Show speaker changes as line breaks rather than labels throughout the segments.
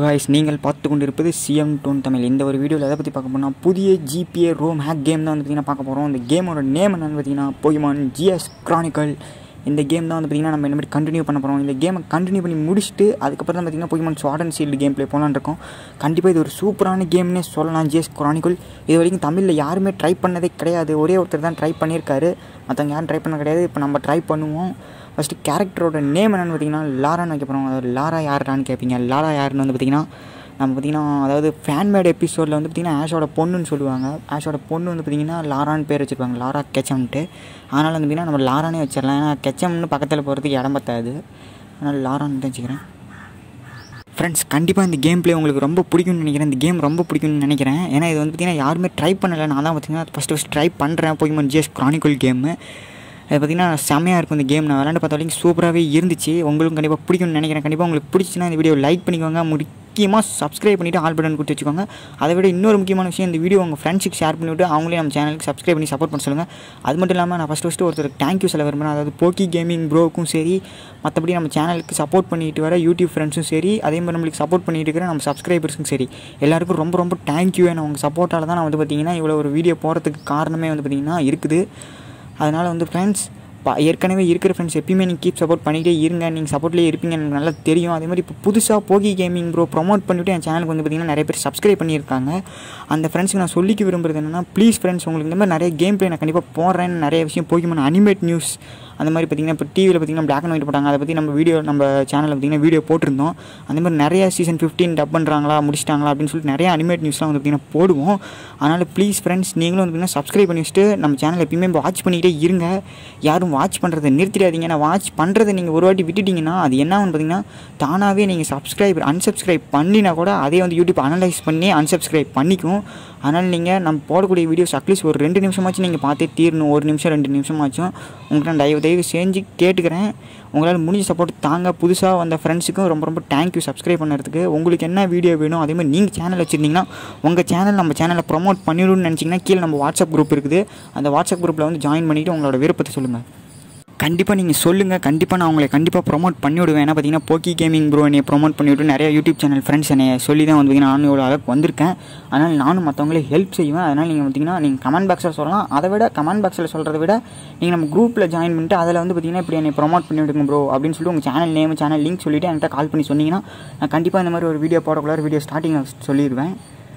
guys நீங்கள் பார்த்து கொண்டு இருப்பது சிஎம் டோன் தமிழ் இந்த ஒரு வீடியோவில் எதை பற்றி பார்க்க போனால் புதிய ஜிபிஏ ரோம் ஹேக் கேம் தான் வந்து பார்த்திங்கன்னா பார்க்க போகிறோம் இந்த கேமோட நேம் என்னன்னு பார்த்தீங்கன்னா போகிமான் ஜிஎஸ் கிரானிக்கல் இந்த கேம் தான் வந்து பார்த்திங்கன்னா நம்ம இந்த மாதிரி கண்டினியூ பண்ண போகிறோம் இந்த கேமை கண்டினியூ பண்ணி முடிச்சுட்டு அதுக்கப்புறம் தான் பார்த்திங்கன்னா Pokemon sword and shield game play போகலான்னு இருக்கோம் கண்டிப்பாக இது ஒரு சூப்பரான கேம்னே சொல்லலாம் ஜிஎஸ் கிரானிக்கல் இது வரைக்கும் தமிழில் யாருமே ட்ரை பண்ணதே கிடையாது ஒரே ஒருத்தர் தான் ட்ரை பண்ணியிருக்காரு மற்றவங்க யாரும் ட்ரை பண்ண கிடையாது இப்போ நம்ம ட்ரை பண்ணுவோம் ஃபஸ்ட்டு கேரக்டரோட நேம் என்னென்னு பார்த்தீங்கன்னா லாரான்னு வைக்க போகிறோம் அதாவது லாரா யாருடான்னு கேட்பீங்க லாரா யாருன்னு வந்து பார்த்தீங்கன்னா நம்ம பார்த்திங்கன்னா அதாவது ஃபேன்மேட் எபிசோடில் வந்து பார்த்திங்கன்னா ஆஷோட பொண்ணுன்னு சொல்லுவாங்க ஆஷோட பொண்ணு வந்து பார்த்திங்கன்னா லாரான்னு பேர் வச்சுருப்பாங்க லாரா கெச்சம்ன்ட்டு அதனால் வந்து பார்த்திங்கன்னா நம்ம லாரானே வச்சிடலாம் ஏன்னா கெச்சம்னு பக்கத்தில் போகிறதுக்கு இடம் பத்தாது அதனால் லாரான்னு தான் வச்சுக்கிறேன் ஃப்ரெண்ட்ஸ் கண்டிப்பாக இந்த கேம் ப்ளே உங்களுக்கு ரொம்ப பிடிக்கும்னு நினைக்கிறேன் இந்த கேம் ரொம்ப பிடிக்கும்னு நினைக்கிறேன் ஏன்னா இது வந்து பார்த்திங்கன்னா யாருமே ட்ரை பண்ணலை நான் தான் பார்த்திங்கன்னா ஃபஸ்ட்டு ஃபஸ்ட் ட்ரை பண்ணுறேன் போய்மன் ஜிஎஸ் க்ரானிக்கல் கேமு அது பார்த்திங்கன்னா செம்மையாக இருக்கும் இந்த கேம் நான் விளாண்டு பார்த்த வரைக்கும் சூப்பராகவே இருந்துச்சு உங்களுக்கும் கண்டிப்பாக பிடிக்கும்னு நினைக்கிறேன் கண்டிப்பாக உங்களுக்கு பிடிச்சின்னா இந்த வீடியோ லைக் பண்ணிக்கோங்க முக்கியமாக சப்ஸ்கிரைப் பண்ணிவிட்டு ஆல் பட்டன் கொடுத்து வச்சுக்கோங்க அதை விட இன்னொரு முக்கியமான விஷயம் இந்த வீடியோ உங்கள் ஃப்ரெண்ட்ஸுக்கு ஷேர் பண்ணிவிட்டு அவங்களே நம்ம சேனலுக்கு சப்ஸ்கிரைப் பண்ணி சப்போர்ட் பண்ண சொல்லுங்கள் அது மட்டும் இல்லாமல் நான் ஃபஸ்ட்டு ஃபஸ்ட்டு ஒருத்தர் தேங்க்யூ சொல்ல விரும்புகிறேன் அதாவது போக்கி கேமிங் ப்ரோக்கும் சரி மற்றபடி நம்ம சேனலுக்கு சப்போர்ட் பண்ணிட்டு வர யூடியூப் ஃப்ரெண்ட்ஸும் சரி அதே மாதிரி நம்மளுக்கு சப்போர்ட் பண்ணிட்டு இருக்கிற நம்ம சப்ஸ்கிரைபர்ஸும் சரி எல்லாருக்கும் ரொம்ப ரொம்ப தேங்க்யூ ஏன்னா உங்கள் சப்போர்ட்டால் தான் நான் வந்து பார்த்திங்கன்னா இவ்வளோ ஒரு வீடியோ போகிறதுக்கு காரணமே வந்து பார்த்திங்கன்னா இருக்குது அதனால் வந்து ஃப்ரெண்ட்ஸ் பா ஏற்கனவே இருக்கிற ஃப்ரெண்ட்ஸ் எப்பயுமே நீங்கள் கீப் சப்போர்ட் பண்ணிகிட்டே இருங்க நீங்கள் சப்போர்ட்லேயே இருப்பீங்க எனக்கு நல்லா தெரியும் அதே மாதிரி இப்போ புதுசாக போகி கேமிங் ப்ரோ ப்ரொமோட் பண்ணிவிட்டு என் சேனலுக்கு வந்து பார்த்திங்கன்னா நிறைய பேர் சப்ஸ்கிரைப் பண்ணியிருக்காங்க அந்த ஃப்ரெண்ட்ஸுக்கு நான் சொல்லிக்க விரும்புறது என்னென்னா ப்ளீஸ் ஃப்ரெண்ட்ஸ் உங்களுக்கு இந்த மாதிரி நிறைய கேம் ப்ளே நான் கண்டிப்பாக போடுறேன் நிறைய விஷயம் போகிமான அனிமேட் நியூஸ் அந்த மாதிரி பார்த்திங்கன்னா இப்போ டிவியில் பார்த்திங்கன்னா பிளாக் அண்ட் ஒயிட் போட்டாங்க அதை பற்றி நம்ம வீடியோ நம்ம சேனலில் பார்த்திங்கன்னா வீடியோ போட்டிருந்தோம் அந்த மாதிரி நிறைய சீசன் ஃபிஃப்டீன் டப் பண்ணுறாங்களா முடிச்சிட்டாங்களா அப்படின்னு சொல்லிட்டு நிறைய அனிமேட் நியூஸ்லாம் வந்து பார்த்திங்கன்னா போடுவோம் அதனால் ப்ளீஸ் ஃப்ரெண்ட்ஸ் நீங்களும் வந்து பார்த்திங்கன்னா சப்ஸ்கிரைப் பண்ணி வச்சுட்டு நம்ம சேனல் எப்பயுமே வாட்ச் பண்ணிக்கிட்டே இருங்க யாரும் வாட்ச் பண்ணுறதை நிறுத்திடாதீங்க நான் வாட்ச் பண்ணுறதை நீங்கள் ஒரு வாட்டி விட்டுட்டிங்கன்னா அது என்ன ஆகுன்னு பார்த்தீங்கன்னா தானாகவே நீங்கள் சப்ஸ்கிரைப் அன்சப்ஸ்கிரைப் பண்ணினா கூட அதே வந்து யூடியூப் அனலைஸ் பண்ணி அன்சப்ஸ்கிரைப் பண்ணிக்கும் அதனால் நீங்கள் நம்ம போடக்கூடிய வீடியோஸ் அட்லீஸ்ட் ஒரு ரெண்டு நிமிஷமாச்சும் நீங்கள் பார்த்தே தீரணும் ஒரு நிமிஷம் ரெண்டு நிமிஷமாச்சும் உங்களுக்கு நான் தயவு தயவு செஞ்சு கேட்டுக்கிறேன் உங்களால் முடிஞ்ச சப்போர்ட் தாங்க புதுசாக வந்த ஃப்ரெண்ட்ஸுக்கும் ரொம்ப ரொம்ப தேங்க்யூ சப்ஸ்கிரைப் பண்ணுறதுக்கு உங்களுக்கு என்ன வீடியோ வேணும் அதே மாதிரி நீங்கள் சேனல் வச்சுருந்தீங்கன்னா உங்கள் சேனல் நம்ம சேனலை ப்ரொமோட் பண்ணிடணும்னு நினச்சிங்கன்னா கீழே நம்ம வாட்ஸ்அப் குரூப் இருக்குது அந்த வாட்ஸ்அப் குரூப்பில் வந்து ஜாயின் பண்ணிவிட்டு உங்களோட விருப்பத்தை சொல்லுங்கள் கண்டிப்பாக நீங்கள் சொல்லுங்கள் கண்டிப்பாக நான் உங்களை கண்டிப்பாக ப்ரொமோட் பண்ணி விடுவேன் ஏன்னா பார்த்தீங்கன்னா போக்கி கேமிங் ப்ரோ என்னை ப்ரொமோட் பண்ணிவிட்டு நிறைய யூடியூப் சேனல் ஃப்ரெண்ட்ஸ் என்னை சொல்லி தான் வந்து நானும் இவ்வளோ அளவுக்கு வந்திருக்கேன் அதனால் நானும் மற்றவங்களே ஹெல்ப் செய்வேன் அதனால் நீங்கள் பார்த்தீங்கன்னா நீங்கள் கமெண்ட் பாக்ஸில் சொல்லலாம் அதை விட கமெண்ட் பாக்ஸில் சொல்கிறத விட நீங்கள் நம்ம குரூப்பில் ஜாயின் பண்ணிட்டு அதில் வந்து பார்த்தீங்கன்னா இப்படி என்னை ப்ரொமோட் பண்ணி விடுங்க ப்ரோ அப்படின்னு சொல்லிட்டு உங்கள் சேனல் நேம் சேனல் லிங்க் சொல்லிவிட்டு என்கிட்ட கால் பண்ணி சொன்னீங்கன்னா நான் கண்டிப்பாக இந்த மாதிரி ஒரு வீடியோ போடக்குள்ள வீடியோ ஸ்டார்டிங்கில் சொல்லிடுவேன்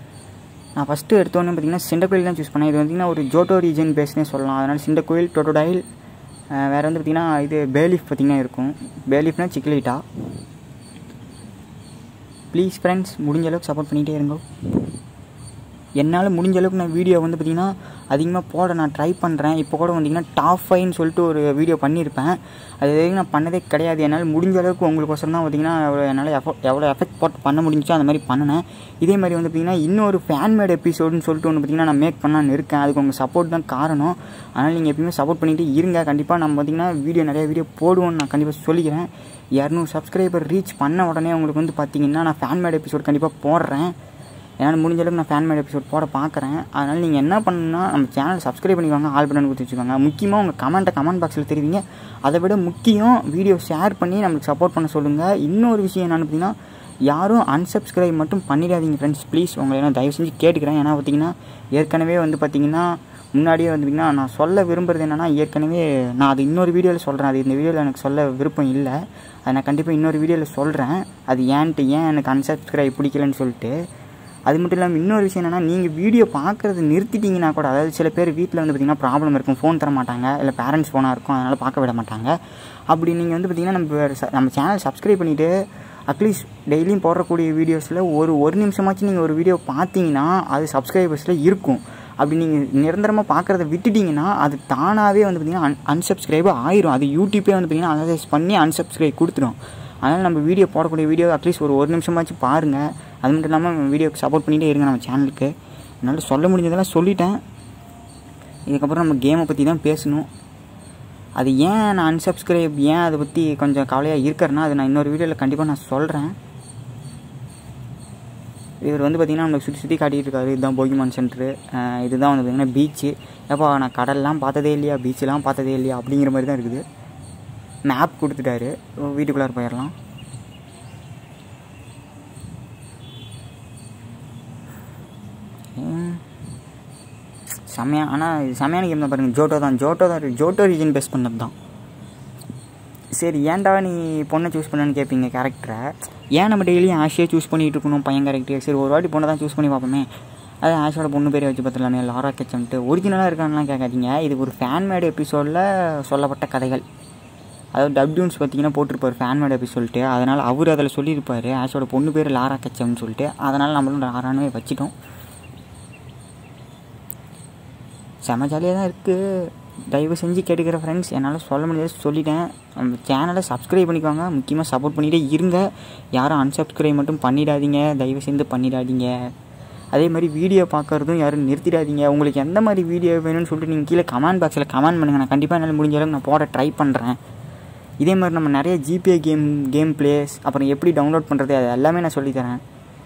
நான் ஃபஸ்ட்டு எடுத்தோன்னே பார்த்தீங்கன்னா சிண்டக்கோயில் தான் சூஸ் பண்ணேன் இது பார்த்தீங்கன்னா ஒரு ஜோட்டோ ரீஜன் பேஸ்னே சொல்லலாம் அதனால் சிண்டக்கோயில் டொட்டோடைல் வேறு வந்து பார்த்திங்கன்னா இது பேலீஃப் பார்த்திங்கன்னா இருக்கும் பேலீஃப்னா சிக்லிட்டா ப்ளீஸ் ஃப்ரெண்ட்ஸ் முடிஞ்ச அளவுக்கு சப்போர்ட் பண்ணிகிட்டே இருங்க என்னால் முடிஞ்ச அளவுக்கு நான் வீடியோ வந்து பார்த்திங்கன்னா அதிகமாக போட நான் ட்ரை பண்ணுறேன் இப்போ கூட வந்திங்கன்னா டாப் ஃபைவ்னு சொல்லிட்டு ஒரு வீடியோ பண்ணியிருப்பேன் அது வரைக்கும் நான் பண்ணதே கிடையாது என்னால் முடிஞ்ச அளவுக்கு உங்களுக்கோசரம் தான் பார்த்திங்கன்னா எவ்வளோ என்னால் எஃபோ எவ்வளோ எஃபெக்ட் போட்டு பண்ண முடிஞ்சோ அந்த மாதிரி பண்ணினேன் இதே மாதிரி வந்து பார்த்திங்கன்னா இன்னொரு ஃபேன்மேட் எபிசோடுன்னு சொல்லிட்டு ஒன்று பார்த்திங்கன்னா நான் மேக் பண்ணலான்னு இருக்கேன் அதுக்கு உங்கள் சப்போர்ட் தான் காரணம் அதனால் நீங்கள் எப்பயுமே சப்போர்ட் பண்ணிட்டு இருங்க கண்டிப்பாக நம்ம பார்த்திங்கன்னா வீடியோ நிறைய வீடியோ போடுவோன்னு நான் கண்டிப்பாக சொல்லிக்கிறேன் இரநூறு சப்ஸ்கிரைபர் ரீச் பண்ண உடனே உங்களுக்கு வந்து பார்த்திங்கன்னா நான் ஃபேன்மேட் எபிசோட் கண்டிப்பாக போடுறேன் என்னால் முடிஞ்ச அளவுக்கு நான் ஃபேன் மேட் எபிசோட் போட பார்க்குறேன் அதனால் நீங்கள் என்ன பண்ணணும்னா நம்ம சேனல் சப்ஸ்கிரைப் பண்ணிக்கோங்க ஆல் பட்டன் கொடுத்து வச்சுக்கோங்க முக்கியமாக உங்கள் கமெண்ட்டை கமெண்ட் பாக்ஸில் தெரிவிங்க அதை விட முக்கியம் வீடியோ ஷேர் பண்ணி நம்மளுக்கு சப்போர்ட் பண்ண சொல்லுங்கள் இன்னொரு விஷயம் என்னென்னு பார்த்தீங்கன்னா யாரும் அன்சப்ஸ்கிரைப் மட்டும் பண்ணிடாதீங்க ஃப்ரெண்ட்ஸ் ப்ளீஸ் உங்களை நான் தயவு செஞ்சு கேட்டுக்கிறேன் ஏன்னா பார்த்தீங்கன்னா ஏற்கனவே வந்து பார்த்திங்கன்னா முன்னாடியே வந்து பார்த்திங்கன்னா நான் சொல்ல விரும்புகிறது என்னென்னா ஏற்கனவே நான் அது இன்னொரு வீடியோவில் சொல்கிறேன் அது இந்த வீடியோவில் எனக்கு சொல்ல விருப்பம் இல்லை அதை நான் கண்டிப்பாக இன்னொரு வீடியோவில் சொல்கிறேன் அது ஏன்ட்டு ஏன் எனக்கு அன்சப்ஸ்கிரைப் பிடிக்கலன்னு சொல்லிட்டு அது மட்டும் இல்லாமல் இன்னொரு விஷயம் என்னென்னா நீங்கள் வீடியோ பார்க்குறது நிறுத்திட்டீங்கன்னா கூட அதாவது சில பேர் வீட்டில் வந்து பார்த்திங்கன்னா ப்ராப்ளம் இருக்கும் ஃபோன் தர மாட்டாங்க இல்லை பேரண்ட்ஸ் ஃபோனாக இருக்கும் அதனால் பார்க்க விட மாட்டாங்க அப்படி நீங்கள் வந்து பார்த்திங்கன்னா நம்ம நம்ம சேனல் சப்ஸ்கிரைப் பண்ணிவிட்டு அட்லீஸ்ட் டெய்லியும் போடக்கூடிய வீடியோஸில் ஒரு ஒரு நிமிஷமாச்சும் நீங்கள் ஒரு வீடியோ பார்த்தீங்கன்னா அது சப்ஸ்கிரைபர்ஸில் இருக்கும் அப்படி நீங்கள் நிரந்தரமாக பார்க்குறத விட்டுட்டிங்கன்னா அது தானாகவே வந்து பார்த்திங்கன்னா அன் அன்சப்ஸ்கிரைப் ஆயிரும் அது யூடியூப்பே வந்து பார்த்திங்கன்னா அனலைஸ் பண்ணி அன்சப்ஸ்கிரைப் கொடுத்துரும் அதனால் நம்ம வீடியோ போடக்கூடிய வீடியோ அட்லீஸ்ட் ஒரு ஒரு நிமிஷமாச்சும் பாருங்கள் அது மட்டும் இல்லாமல் வீடியோக்கு சப்போர்ட் பண்ணிகிட்டே இருங்க நம்ம சேனலுக்கு என்னால் சொல்ல முடிஞ்சதெல்லாம் சொல்லிட்டேன் இதுக்கப்புறம் நம்ம கேமை பற்றி தான் பேசணும் அது ஏன் நான் அன்சப்ஸ்கிரைப் ஏன் அதை பற்றி கொஞ்சம் கவலையாக இருக்கிறேன்னா அது நான் இன்னொரு வீடியோவில் கண்டிப்பாக நான் சொல்கிறேன் இவர் வந்து பார்த்திங்கன்னா நம்மளுக்கு சுற்றி சுற்றி காட்டிகிட்டு இருக்காரு இதுதான் போகிமான் சென்ட்ரு இதுதான் வந்து பார்த்திங்கன்னா பீச்சு எப்போ நான் கடல்லாம் பார்த்ததே இல்லையா பீச்செலாம் பார்த்ததே இல்லையா அப்படிங்கிற மாதிரி தான் இருக்குது மேப் கொடுத்துட்டாரு வீட்டுக்குள்ளார போயிடலாம் செம்மையா ஆனால் இது செம்மையான கேம் தான் பாருங்கள் ஜோட்டோ தான் ஜோட்டோ தான் ஜோட்டோ ரீஜன் பேஸ் பண்ணது தான் சரி ஏன்டா நீ பொண்ணை சூஸ் பண்ணனு கேட்பீங்க கேரக்டரை ஏன் நம்ம டெய்லியும் ஆஷியை சூஸ் பண்ணிட்டு இருக்கணும் பையன் கேரக்டர் சரி ஒரு வாட்டி பொண்ணை தான் சூஸ் பண்ணி பார்ப்போமே அது ஆஷோட பொண்ணு பேரை வச்சு பார்த்துலாமே லாரா கெச்சன்ட்டு ஒரிஜினலாக இருக்கான்லாம் கேட்காதீங்க இது ஒரு ஃபேன் மேட் எபிசோடில் சொல்லப்பட்ட கதைகள் அதாவது டப்டியூன்ஸ் பார்த்தீங்கன்னா போட்டிருப்பார் ஃபேன் மேட் எபிசோல்ட்டு அதனால் அவர் அதில் சொல்லியிருப்பார் ஆஷோட பொண்ணு பேர் லாரா கெச்சம்னு சொல்லிட்டு அதனால் நம்மளும் லாரானே வச்சுட்டோம் செம ஜாலியாக தான் இருக்குது தயவு செஞ்சு கேட்டுக்கிற ஃப்ரெண்ட்ஸ் என்னால் சொல்ல முடியாது சொல்லிட்டேன் நம்ம சேனலை சப்ஸ்கிரைப் பண்ணிக்கோங்க முக்கியமாக சப்போர்ட் பண்ணிகிட்டே இருங்க யாரும் அன்சப்ஸ்கிரைப் மட்டும் பண்ணிடாதீங்க தயவு செஞ்சு பண்ணிடாதீங்க அதே மாதிரி வீடியோ பார்க்குறதும் யாரும் நிறுத்திடாதீங்க உங்களுக்கு எந்த மாதிரி வீடியோ வேணும்னு சொல்லிட்டு நீங்கள் கீழே கமெண்ட் பாக்ஸில் கமெண்ட் பண்ணுங்கள் நான் கண்டிப்பாக என்னால் முடிஞ்ச அளவுக்கு நான் போட ட்ரை பண்ணுறேன் இதே மாதிரி நம்ம நிறைய ஜிபிஏ கேம் கேம் பிளேஸ் அப்புறம் எப்படி டவுன்லோட் பண்ணுறது அது எல்லாமே நான் சொல்லித்தரேன்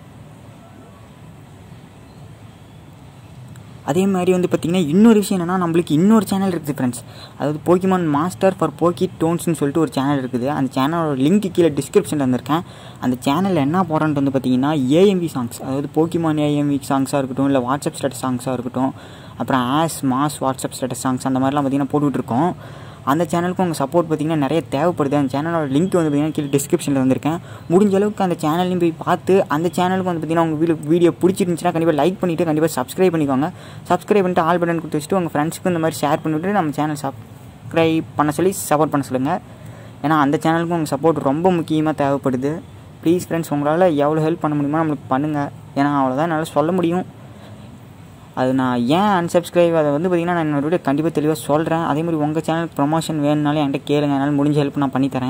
அதே மாதிரி வந்து பார்த்திங்கன்னா இன்னொரு விஷயம் என்னென்னா நம்மளுக்கு இன்னொரு சேனல் இருக்குது ஃப்ரெண்ட்ஸ் அதாவது போக்கிமான் மாஸ்டர் ஃபார் போக்கி டோன்ஸ்னு சொல்லிட்டு ஒரு சேனல் இருக்குது அந்த சேனலோட லிங்க் கீழே டிஸ்கிரிப்ஷனில் வந்திருக்கேன் அந்த சேனலில் என்ன போகிறேன்ட்டு வந்து பார்த்திங்கன்னா ஏஎம்வி சாங்ஸ் அதாவது போக்கிமான் ஏஎம்வி சாங்ஸாக இருக்கட்டும் இல்லை வாட்ஸ்அப் ஸ்டேட்டஸ் சாங்ஸாக இருக்கட்டும் அப்புறம் ஆஸ் மாஸ் வாட்ஸ்அப் ஸ்டேட்டஸ் சாங்ஸ் அந்த மாதிரிலாம் பார்த்திங்கன்னா போட்டுட்ருக்கோம் அந்த சேனலுக்கு உங்கள் சப்போர்ட் பார்த்திங்கன்னா நிறைய தேவைப்படுது அந்த சேனலோட லிங்க் வந்து பார்த்திங்கன்னா கீழே டிஸ்கிரிப்ஷனில் வந்திருக்கேன் முடிஞ்ச அளவுக்கு அந்த சேனல்லையும் போய் பார்த்து அந்த சேனலுக்கு வந்து பார்த்திங்கன்னா உங்கள் வீடியோ வீடியோ பிடிச்சிருந்துச்சுன்னா கண்டிப்பாக லைக் பண்ணிவிட்டு கண்டிப்பாக சப்ஸ்கிரைப் பண்ணிக்கோங்க சப்ஸ்கிரைப் பண்ணிட்டு ஆல் பட்டன் கொடுத்து வச்சுட்டு உங்கள் ஃப்ரெண்ட்ஸ்க்கு இந்த மாதிரி ஷேர் பண்ணிவிட்டு நம்ம சேனல் சப்ஸ்கிரைப் பண்ண சொல்லி சப்போர்ட் பண்ண சொல்லுங்கள் ஏன்னா அந்த சேனலுக்கும் உங்கள் சப்போர்ட் ரொம்ப முக்கியமாக தேவைப்படுது ப்ளீஸ் ஃப்ரெண்ட்ஸ் உங்களால் எவ்வளோ ஹெல்ப் பண்ண முடியுமோ நம்மளுக்கு பண்ணுங்கள் ஏன்னா அவ்வளோதான் என்னால் சொல்ல முடியும் அது நான் ஏன் அன்சப்ஸ்கிரைப் அதை வந்து பார்த்திங்கன்னா நான் என்னோட வீடியோ கண்டிப்பாக தெளிவாக சொல்கிறேன் அதே மாதிரி உங்கள் சேனல் ப்ரொமோஷன் வேணுனாலும் என்கிட்ட கேளுங்க என்னால் முடிஞ்ச ஹெல்ப் நான் பண்ணித்தரேன்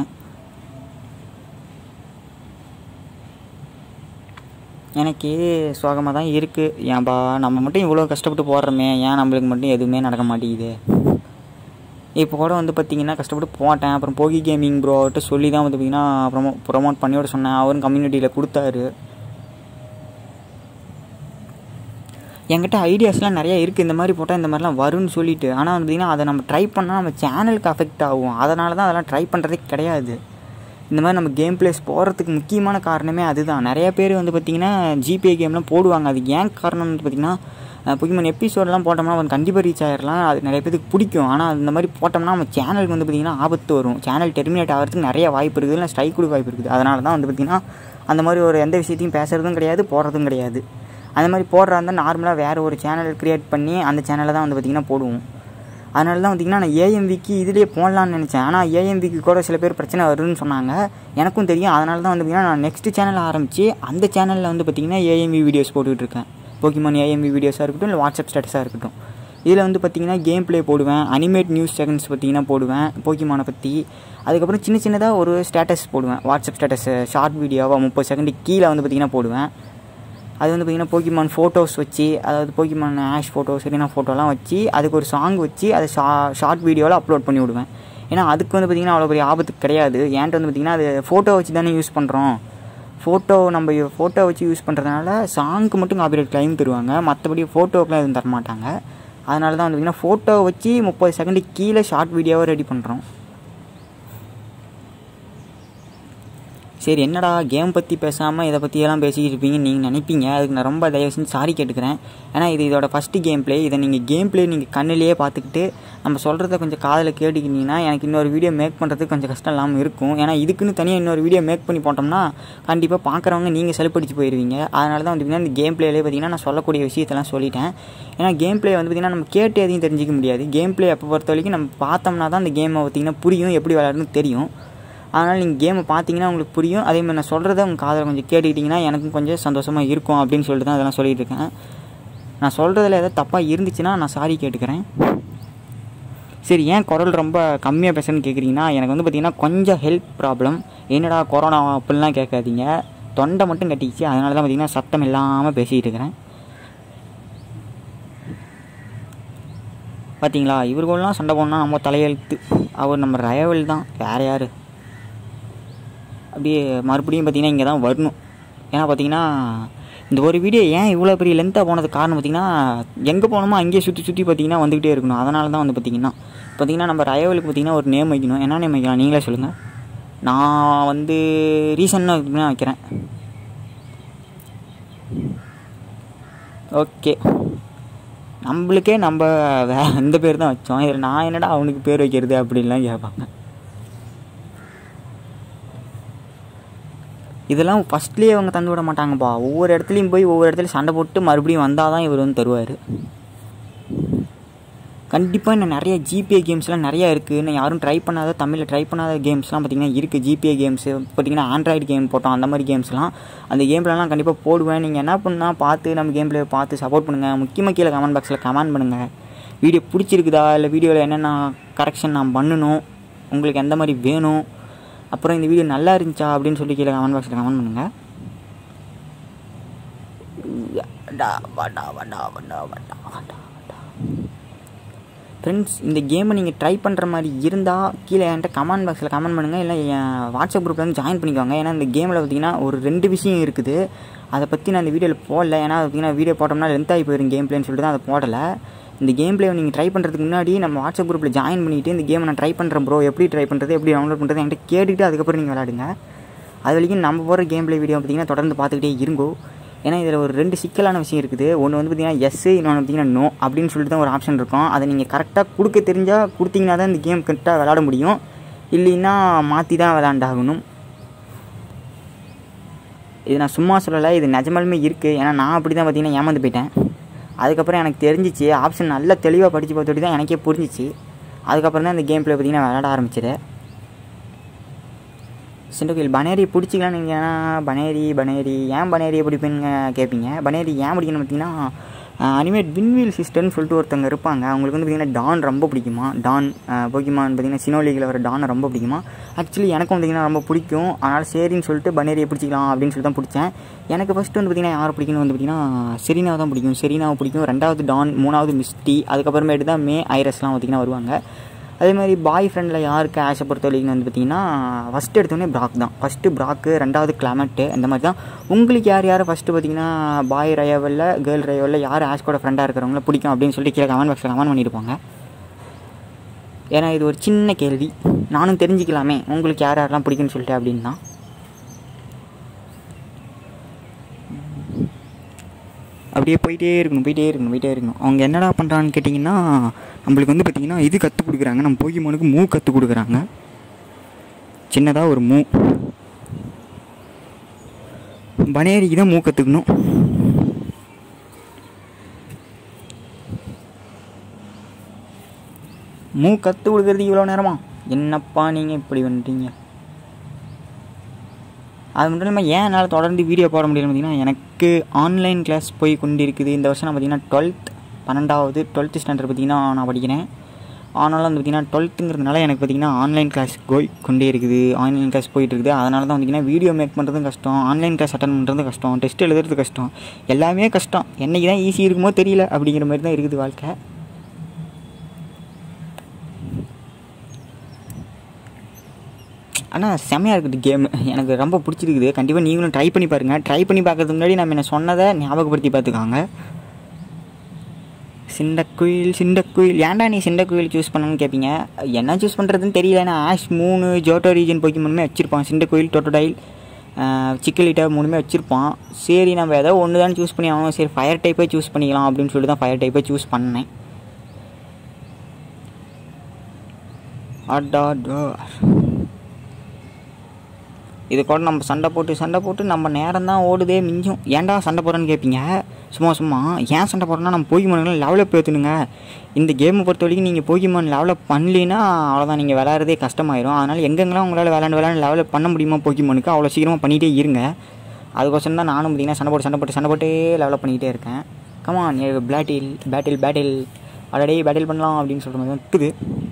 எனக்கு சோகமாக தான் இருக்குது ஏன்பா நம்ம மட்டும் இவ்வளோ கஷ்டப்பட்டு போடுறோமே ஏன் நம்மளுக்கு மட்டும் எதுவுமே நடக்க மாட்டேங்குது இப்போ கூட வந்து பார்த்திங்கன்னா கஷ்டப்பட்டு போட்டேன் அப்புறம் போகி கேமிங் ப்ரோட்ட சொல்லி தான் வந்து பார்த்திங்கன்னா ப்ரொமோ ப்ரொமோட் பண்ணி விட சொன்னேன் அவரும் கம்யூனிட்டியில் கொடுத்தாரு என்கிட்ட ஐடியாஸ்லாம் நிறைய இருக்குது இந்த மாதிரி போட்டால் இந்த மாதிரிலாம் வரும்னு சொல்லிட்டு ஆனால் வந்து பார்த்திங்கன்னா அதை நம்ம ட்ரை பண்ணால் நம்ம சேனலுக்கு அஃபெக்ட் ஆகும் அதனால தான் அதெல்லாம் ட்ரை பண்ணுறதே கிடையாது இந்த மாதிரி நம்ம கேம் பிளேஸ் போகிறதுக்கு முக்கியமான காரணமே அதுதான் நிறைய பேர் வந்து பார்த்திங்கன்னா ஜிபே கேம்லாம் போடுவாங்க அது ஏன் காரணம் வந்து பார்த்திங்கன்னா புக்கிமன் எபிசோடெலாம் போட்டோம்னா வந்து கண்டிப்பாக ரீச் ஆகிடலாம் அது நிறைய பேருக்கு பிடிக்கும் ஆனால் இந்த மாதிரி போட்டோம்னா நம்ம சேனலுக்கு வந்து பார்த்திங்கன்னா ஆபத்து வரும் சேனல் டெர்மினேட் ஆகிறதுக்கு நிறைய வாய்ப்பு இருக்குது இல்லை ஸ்ட்ரைக் கொடுக்க வாய்ப்பு இருக்குது அதனால தான் வந்து பார்த்திங்கன்னா அந்த மாதிரி ஒரு எந்த விஷயத்தையும் பேசுகிறதும் கிடையாது போடுறதும் கிடையாது அந்த மாதிரி போடுறா இருந்தால் நார்மலாக வேறு ஒரு சேனல் க்ரியேட் பண்ணி அந்த சேனலை தான் வந்து பார்த்திங்கன்னா போடுவோம் அதனால தான் பார்த்திங்கன்னா நான் ஏஎம்விக்கு இதிலே போடலான்னு நினச்சேன் ஆனால் ஏஎம்விக்கு கூட சில பேர் பிரச்சனை வருதுன்னு சொன்னாங்க எனக்கும் தெரியும் அதனால தான் வந்து பார்த்திங்கன்னா நான் நெக்ஸ்ட் சேனல் ஆரம்பித்து அந்த சேனலில் வந்து பார்த்திங்கன்னா ஏஎம்வி வீடியோஸ் போட்டுட்ருக்கேன் போக்கிமான் ஏஎம்வி வீடியோஸாக இருக்கட்டும் இல்லை வாட்ஸ்அப் ஸ்டேட்டஸாக இருக்கட்டும் இதில் வந்து பார்த்திங்கன்னா கேம் ப்ளே போடுவேன் அனிமேட் நியூஸ் செகண்ட்ஸ் பார்த்திங்கன்னா போடுவேன் போக்கிமானை பற்றி அதுக்கப்புறம் சின்ன சின்னதாக ஒரு ஸ்டேட்டஸ் போடுவேன் வாட்ஸ்அப் ஸ்டேட்டஸ் ஷார்ட் வீடியோவாக முப்பது செகண்ட் கீழே வந்து பார்த்திங்கன்னா போடுவேன் அது வந்து பார்த்திங்கன்னா போக்கிமான் ஃபோட்டோஸ் வச்சு அதாவது போக்கிமான் ஆஷ் ஃபோட்டோ சரினா ஃபோட்டோலாம் வச்சு அதுக்கு ஒரு சாங் வச்சு அதை ஷா ஷார்ட் வீடியோவில் அப்லோட் பண்ணி விடுவேன் ஏன்னா அதுக்கு வந்து பார்த்திங்கன்னா அவ்வளோ பெரிய ஆபத்து கிடையாது ஏன்ட்டு வந்து பார்த்திங்கன்னா அது ஃபோட்டோ வச்சு தானே யூஸ் பண்ணுறோம் ஃபோட்டோ நம்ம ஃபோட்டோ வச்சு யூஸ் பண்ணுறதுனால சாங்க்கு மட்டும் காப்பிரைட் கிளைம் தருவாங்க மற்றபடி ஃபோட்டோக்கெலாம் எதுவும் தரமாட்டாங்க அதனால தான் வந்து பார்த்திங்கன்னா ஃபோட்டோ வச்சு முப்பது செகண்டு கீழே ஷார்ட் வீடியோவை ரெடி பண்ணுறோம் சரி என்னடா கேம் பற்றி பேசாமல் இதை பற்றியெல்லாம் பேசிக்கிட்டு இருப்பீங்கன்னு நீங்கள் நினைப்பீங்க அதுக்கு நான் ரொம்ப தயவு செஞ்சு சாரி கேட்டுக்கிறேன் ஏன்னா இது இதோட ஃபஸ்ட்டு கேம் ப்ளே இதை நீங்கள் கேம் ப்ளே நீங்கள் கண்ணிலேயே பார்த்துக்கிட்டு நம்ம சொல்கிறத கொஞ்சம் காதில் கேட்டுக்கிட்டீங்கன்னா எனக்கு இன்னொரு வீடியோ மேக் பண்ணுறதுக்கு கொஞ்சம் கஷ்டம் இல்லாமல் இருக்கும் ஏன்னா இதுக்குன்னு தனியாக இன்னொரு வீடியோ மேக் பண்ணி போட்டோம்னா கண்டிப்பாக பார்க்குறவங்க நீங்கள் செலுப்படிச்சு போயிடுவீங்க அதனால தான் வந்து இந்த கேம் ப்ளேலே பார்த்தீங்கன்னா நான் சொல்லக்கூடிய விஷயத்தெல்லாம் சொல்லிட்டேன் ஏன்னா கேம் ப்ளே வந்து பார்த்திங்கன்னா நம்ம கேட்டு எதையும் தெரிஞ்சிக்க முடியாது கேம் ப்ளே அப்போ பொறுத்த வரைக்கும் நம்ம பார்த்தோம்னா தான் அந்த கேமை பார்த்திங்கன்னா புரியும் எப்படி விளையாடுன்னு தெரியும் அதனால் நீங்கள் கேமை பார்த்தீங்கன்னா உங்களுக்கு புரியும் அதே மாதிரி நான் சொல்கிறத உங்கள் காதில் கொஞ்சம் கேட்டுக்கிட்டிங்கன்னா எனக்கும் கொஞ்சம் சந்தோஷமாக இருக்கும் அப்படின்னு சொல்லிட்டு தான் அதெல்லாம் சொல்லிகிட்டு இருக்கேன் நான் சொல்கிறதுல ஏதாவது தப்பாக இருந்துச்சுன்னா நான் சாரி கேட்டுக்கிறேன் சரி ஏன் குரல் ரொம்ப கம்மியாக பேசுகிறேன்னு கேட்குறீங்கன்னா எனக்கு வந்து பார்த்திங்கன்னா கொஞ்சம் ஹெல்த் ப்ராப்ளம் என்னடா கொரோனா அப்படிலாம் கேட்காதீங்க தொண்டை மட்டும் கட்டிக்கிச்சு அதனால தான் பார்த்திங்கன்னா சத்தம் இல்லாமல் பேசிகிட்டு இருக்கிறேன் பார்த்தீங்களா இவர்கள்லாம் சண்டை போடணும் நம்ம தலையெழுத்து அவர் நம்ம ரயவல் தான் வேறு யார் அப்படியே மறுபடியும் பார்த்திங்கன்னா இங்கே தான் வரணும் ஏன்னா பார்த்தீங்கன்னா இந்த ஒரு வீடியோ ஏன் இவ்வளோ பெரிய லென்த்தாக போனது காரணம் பார்த்திங்கன்னா எங்கே போகணுமோ அங்கேயே சுற்றி சுற்றி பார்த்திங்கன்னா வந்துக்கிட்டே இருக்கணும் அதனால தான் வந்து பார்த்திங்கன்னா பார்த்திங்கன்னா நம்ம ரயவலுக்கு பார்த்திங்கன்னா ஒரு நேம் வைக்கணும் என்ன நேம் வைக்கலாம் நீங்களே சொல்லுங்கள் நான் வந்து ரீசன்னாக வைக்கிறேன் ஓகே நம்மளுக்கே நம்ம வே இந்த பேர் தான் வச்சோம் இதில் நான் என்னடா அவனுக்கு பேர் வைக்கிறது அப்படின்லாம் கேட்பாங்க இதெல்லாம் ஃபஸ்ட்லேயே அவங்க தந்து விட மாட்டாங்கப்பா ஒவ்வொரு இடத்துலையும் போய் ஒவ்வொரு இடத்துலையும் சண்டை போட்டு மறுபடியும் வந்தால் தான் இவர் வந்து தருவார் கண்டிப்பாக இன்னும் நிறைய ஜிபிஏ கேம்ஸ்லாம் நிறையா இருக்குது இன்னும் யாரும் ட்ரை பண்ணாத தமிழில் ட்ரை பண்ணாத கேம்ஸ்லாம் பார்த்திங்கன்னா இருக்குது ஜிபிஏ கேம்ஸு பார்த்திங்கன்னா ஆண்ட்ராய்டு கேம் போட்டோம் அந்த மாதிரி கேம்ஸ்லாம் அந்த கேம்லலாம் கண்டிப்பாக போடுவேன் நீங்கள் என்ன பண்ணால் பார்த்து நம்ம கேம் பிளே பார்த்து சப்போர்ட் பண்ணுங்கள் முக்கியமாக கீழே கமெண்ட் பாக்ஸில் கமெண்ட் பண்ணுங்கள் வீடியோ பிடிச்சிருக்குதா இல்லை வீடியோவில் என்னென்ன கரெக்ஷன் நான் பண்ணணும் உங்களுக்கு எந்த மாதிரி வேணும் அப்புறம் இந்த வீடியோ நல்லா இருந்துச்சா அப்படின்னு சொல்லி கீழே கமெண்ட் பாக்ஸில் கமெண்ட் பண்ணுங்கள் வடா வடா வடா வடா வடா வடா ஃப்ரெண்ட்ஸ் இந்த கேமை நீங்கள் ட்ரை பண்ணுற மாதிரி இருந்தால் கீழே என்கிட்ட கமெண்ட் பாக்ஸில் கமெண்ட் பண்ணுங்கள் இல்லை என் வாட்ஸ்அப் குரூப்பில் வந்து ஜாயின் பண்ணிக்கோங்க ஏன்னா இந்த கேமில் பார்த்தீங்கன்னா ஒரு ரெண்டு விஷயம் இருக்குது அதை பற்றி நான் இந்த வீடியோவில் போடல ஏன்னா பார்த்தீங்கன்னா வீடியோ போட்டோம்னா லென்த் ஆகி போயிடும் கேம் பிளேன்னு சொல்லிட்டு தான் அதை போடலை இந்த கேம் பிளேவை நீங்கள் ட்ரை பண்ணுறதுக்கு முன்னாடி நம்ம வாட்ஸ்அப் குரூப்பில் ஜாயின் பண்ணிவிட்டு இந்த கேமை நான் ட்ரை பண்ணுறேன் ப்ரோ எப்படி ட்ரை பண்ணுறது எப்படி டவுன்லோட் பண்ணுறது என்கிட்ட கேட்டுட்டு அதுக்கப்புறம் நீங்கள் விளாடுங்க அது வரைக்கும் நம்ம போகிற கேம் பிளே வீடியோ பார்த்தீங்கன்னா தொடர்ந்து பார்த்துக்கிட்டே இருங்கோ ஏன்னா இதில் ஒரு ரெண்டு சிக்கலான விஷயம் இருக்குது ஒன்று வந்து பார்த்தீங்கன்னா எஸ் இன்னொன்று பார்த்தீங்கன்னா நோ அப்படின்னு சொல்லிட்டு தான் ஒரு ஆப்ஷன் இருக்கும் அதை நீங்கள் கரெக்டாக கொடுக்க தெரிஞ்சால் கொடுத்தீங்கன்னா தான் இந்த கேம் கரெக்டாக விளாட முடியும் இல்லைன்னா மாற்றி தான் விளாண்டாகணும் இது நான் சும்மா சொல்லலை இது நிஜமாலுமே இருக்குது ஏன்னா நான் அப்படி தான் பார்த்தீங்கன்னா ஏமாந்து போயிட்டேன் அதுக்கப்புறம் எனக்கு தெரிஞ்சிச்சு ஆப்ஷன் நல்லா தெளிவாக படித்து பார்த்துட்டு தான் எனக்கே புரிஞ்சிச்சு அதுக்கப்புறம் தான் இந்த கேம் பிளே பார்த்தீங்கன்னா விளாட ஆரம்பிச்சது சிண்டோகில் பனேரி பிடிச்சிக்கலான்னு நீங்கள் ஏன்னா பனேரி பனேரி ஏன் பனேரியை பிடிப்பீங்க கேட்பீங்க பனேரி ஏன் பிடிக்கணும் பார்த்தீங்கன்னா அனிமேட் வின்வீல் சிஸ்டர்னு சொல்லிட்டு ஒருத்தவங்க இருப்பாங்க அவங்களுக்கு வந்து பார்த்திங்கன்னா டான் ரொம்ப பிடிக்குமா டான் போக்கிமான் பார்த்திங்கன்னா சினோலிகில் வர டானை ரொம்ப பிடிக்குமா ஆக்சுவலி எனக்கும் பார்த்திங்கன்னா ரொம்ப பிடிக்கும் அதனால் சரின்னு சொல்லிட்டு பனேரியை பிடிச்சிக்கலாம் அப்படின்னு சொல்லிட்டு தான் பிடிச்சேன் எனக்கு ஃபஸ்ட்டு வந்து பார்த்திங்கன்னா யாரை பிடிக்கணும் வந்து பார்த்திங்கன்னா செரீனா தான் பிடிக்கும் செரீனாவை பிடிக்கும் ரெண்டாவது டான் மூணாவது மிஸ்டி அதுக்கப்புறமேட்டு தான் மே ஐரஸ்லாம் பார்த்திங்கன்னா வருவாங்க அதே மாதிரி பாய் ஃப்ரெண்டில் யாருக்கு ஆஷை பொறுத்த வரைக்கும் வந்து பார்த்திங்கன்னா ஃபஸ்ட்டு எடுத்தோடனே ப்ராக் தான் ஃபஸ்ட்டு ப்ராக்கு ரெண்டாவது கிளமெட்டு இந்த மாதிரி தான் உங்களுக்கு யார் யார் ஃபஸ்ட்டு பார்த்தீங்கன்னா பாய் ரயவலில் கேர்ள் ரயவலில் யார் ஆஷ் கூட ஃப்ரெண்டாக இருக்கிறவங்கள பிடிக்கும் அப்படின்னு சொல்லிட்டு கீழே கமெண்ட் பாக்ஸில் கமெண்ட் பண்ணியிருப்பாங்க ஏன்னா இது ஒரு சின்ன கேள்வி நானும் தெரிஞ்சுக்கலாமே உங்களுக்கு யார் யாரெல்லாம் பிடிக்குன்னு சொல்லிட்டு அப்படின்னு தான் அப்படியே போயிட்டே இருக்கணும் போயிட்டே இருக்கணும் போயிட்டே இருக்கணும் அவங்க என்னடா பண்ணுறான்னு கேட்டிங்கன்னா நம்மளுக்கு வந்து பார்த்திங்கன்னா இது கற்றுக் கொடுக்குறாங்க நம்ம போகிமோனுக்கு மூ கற்றுக் கொடுக்குறாங்க சின்னதாக ஒரு மூ பனேரிக்கு தான் மூ கற்றுக்கணும் மூ கற்றுக் கொடுக்குறதுக்கு இவ்வளோ நேரமா என்னப்பா நீங்கள் இப்படி வந்துட்டீங்க அது மட்டும் இல்லாமல் ஏன் என்னால் தொடர்ந்து வீடியோ போட முடியல பார்த்தீங்கன்னா எனக்கு ஆன்லைன் கிளாஸ் போய் கொண்டு இருக்குது இந்த வருஷம் நான் பார்த்தீங்கன்னா டுவெல்த் பன்னெண்டாவது டுவெல்த்து ஸ்டாண்டர்ட் பார்த்தீங்கன்னா நான் படிக்கிறேன் ஆனாலும் வந்து பார்த்திங்கன்னா டுவெல்த்துங்கிறதுனால எனக்கு பார்த்திங்கன்னா ஆன்லைன் கிளாஸ் போய் கொண்டே இருக்குது ஆன்லைன் கிளாஸ் போயிட்டு இருக்குது அதனால தான் பார்த்திங்கன்னா வீடியோ மேக் பண்ணுறதும் கஷ்டம் ஆன்லைன் கிளாஸ் அட்டன் பண்ணுறதும் கஷ்டம் டெஸ்ட் எழுதுறது கஷ்டம் எல்லாமே கஷ்டம் என்றைக்கு தான் ஈஸி இருக்குமோ தெரியல அப்படிங்கிற மாதிரி தான் இருக்குது வாழ்க்கை ஆனால் செம்மையாக இருக்குது கேம் எனக்கு ரொம்ப பிடிச்சிருக்குது கண்டிப்பாக நீங்களும் ட்ரை பண்ணி பாருங்கள் ட்ரை பண்ணி பார்க்கறதுக்கு முன்னாடி நம்ம என்ன சொன்னதை ஞாபகப்படுத்தி பார்த்துக்காங்க சிண்டக்குயில் சிண்டக்குயில் ஏன்டா நீ சிண்டக்குயில் சூஸ் பண்ணணும்னு கேட்பீங்க என்ன சூஸ் பண்ணுறதுன்னு தெரியல ஏன்னா ஆஷ் மூணு ஜோட்டோ ரீஜன் போக்கிமோனுமே வச்சுருப்பான் சிண்டக்குயில் டொட்டோடைல் சிக்கலிட்டா மூணுமே வச்சுருப்பான் சரி நம்ம ஏதோ ஒன்று தான் சூஸ் பண்ணி ஆகணும் சரி ஃபயர் டைப்பே சூஸ் பண்ணிக்கலாம் அப்படின்னு சொல்லிட்டு தான் ஃபயர் டைப்பே சூஸ் பண்ணேன் அடா இது கூட நம்ம சண்டை போட்டு சண்டை போட்டு நம்ம நேரம் தான் ஓடுதே மிஞ்சும் ஏன்டா சண்டை போடுறேன்னு கேட்பீங்க சும்மா சும்மா ஏன் சண்டை போடுறேன்னா நம்ம போகிமான்களை லெவலப் ஏற்றுனுங்க இந்த கேமை பொறுத்த வரைக்கும் நீங்கள் போகிமான் லெவலப் பண்ணலின்னா அவ்வளோதான் நீங்கள் விளாட்றதே கஷ்டமாயிரும் அதனால் எங்கெங்கெல்லாம் உங்களால் விளாண்டு விளாண்டு லெவலப் பண்ண முடியுமா போகிமானுக்கு அவ்வளோ சீக்கிரமாக பண்ணிகிட்டே இருங்க அதுக்கோசரம் தான் நானும் பார்த்தீங்கன்னா சண்டை போட்டு சண்டை போட்டு சண்டை போட்டே லெவலப் பண்ணிக்கிட்டே இருக்கேன் கமான் பேட்டில் பேட்டில் பேட்டில் அடடே பேட்டில் பண்ணலாம் அப்படின்னு சொல்கிற மாதிரி தான் இருக்குது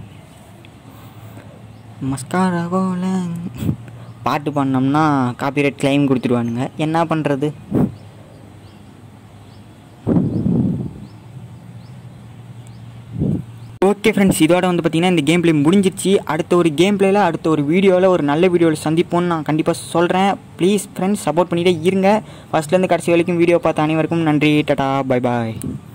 மஸ்காரா கோல பாட்டு பண்ணோம்னா காப்பிரைட் கிளைம் கொடுத்துருவானுங்க என்ன பண்ணுறது ஓகே ஃப்ரெண்ட்ஸ் இதோட வந்து பார்த்தீங்கன்னா இந்த கேம் பிளே முடிஞ்சிருச்சு அடுத்த ஒரு கேம் பிளேயில் அடுத்த ஒரு வீடியோவில் ஒரு நல்ல வீடியோவில் சந்திப்போம்னு நான் கண்டிப்பாக சொல்கிறேன் ப்ளீஸ் ஃப்ரெண்ட்ஸ் சப்போர்ட் பண்ணிகிட்டே இருங்க ஃபஸ்ட்லேருந்து கடைசி வரைக்கும் வீடியோ பார்த்த அனைவருக்கும் நன்றி டட்டா பை பாய்